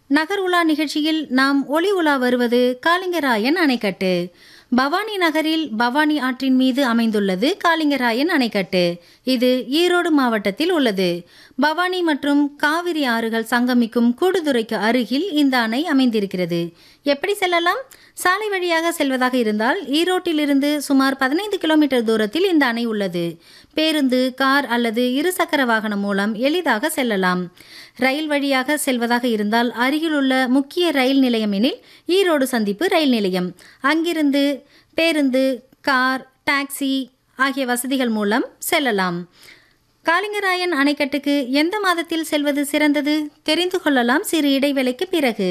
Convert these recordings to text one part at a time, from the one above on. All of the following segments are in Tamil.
நகர் உலா நிகழ்ச்சியில் நாம் ஒளி உலா வருவது காளிங்கராயன் அணைக்கட்டு பவானி நகரில் பவானி ஆற்றின் மீது அமைந்துள்ளது காளிங்கராயன் அணைக்கட்டு இது ஈரோடு மாவட்டத்தில் உள்ளது பவானி மற்றும் காவிரி ஆறுகள் சங்கமிக்கும் கூடுதுறைக்கு அருகில் இந்த அணை அமைந்திருக்கிறது எப்படி செல்லலாம் சாலை வழியாக செல்வதாக இருந்தால் ஈரோட்டிலிருந்து சுமார் பதினைந்து கிலோமீட்டர் தூரத்தில் இந்த அணை உள்ளது பேருந்து கார் அல்லது இருசக்கர வாகனம் மூலம் எளிதாக செல்லலாம் ரயில் வழியாக செல்வதாக இருந்தால் அருகிலுள்ள முக்கிய ரயில் நிலையம் எனில் ஈரோடு சந்திப்பு ரயில் நிலையம் அங்கிருந்து பேருந்து கார் டாக்ஸி ஆகிய வசதிகள் மூலம் செல்லலாம் காளிங்கராயன் அணைக்கட்டுக்கு எந்த மாதத்தில் செல்வது சிறந்தது தெரிந்து கொள்ளலாம் சிறு இடைவேளைக்கு பிறகு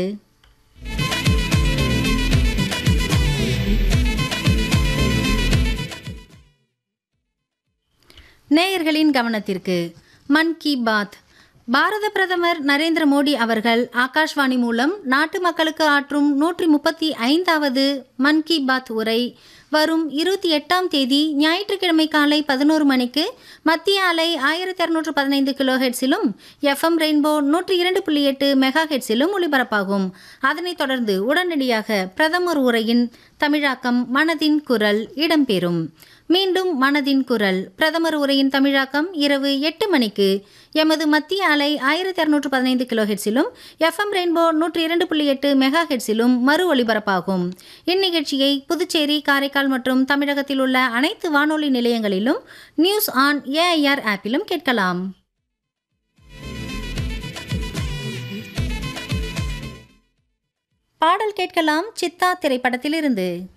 நேயர்களின் கவனத்திற்கு மன் கி பாத் பாரத பிரதமர் நரேந்திர மோடி அவர்கள் ஆகாஷ்வாணி மூலம் நாட்டு மக்களுக்கு ஆற்றும் நூற்றி முப்பத்தி ஐந்தாவது மன் கி பாத் உரை வரும் இருபத்தி எட்டாம் தேதி ஞாயிற்றுக்கிழமை காலை பதினோரு மணிக்கு மத்திய அலை ஆயிரத்தி இரநூற்று பதினைந்து கிலோ ஹெட்ஸிலும் எஃப்எம் ரெயின்போ நூற்றி இரண்டு புள்ளி எட்டு மெகா ஹெட்ஸிலும் ஒலிபரப்பாகும் அதனைத் தொடர்ந்து உடனடியாக பிரதமர் உரையின் தமிழாக்கம் மனதின் குரல் இடம்பெறும் மீண்டும் மனதின் குரல் பிரதமர் உரையின் தமிழாக்கம் இரவு எட்டு மணிக்கு எமது மத்திய அலை ஆயிரத்தி இரநூற்று பதினைந்து கிலோ ஹெட்ஸிலும் எஃப்எம் ரெயின்போ நூற்றி இரண்டு புள்ளி எட்டு மெகா ஹெட்ஸிலும் மறு ஒலிபரப்பாகும் இந்நிகழ்ச்சியை புதுச்சேரி காரைக்கால் மற்றும் தமிழகத்தில் உள்ள அனைத்து வானொலி நிலையங்களிலும் நியூஸ் ஆன் ஏஐஆர் ஆப்பிலும் கேட்கலாம் பாடல் கேட்கலாம் சித்தா திரைப்படத்திலிருந்து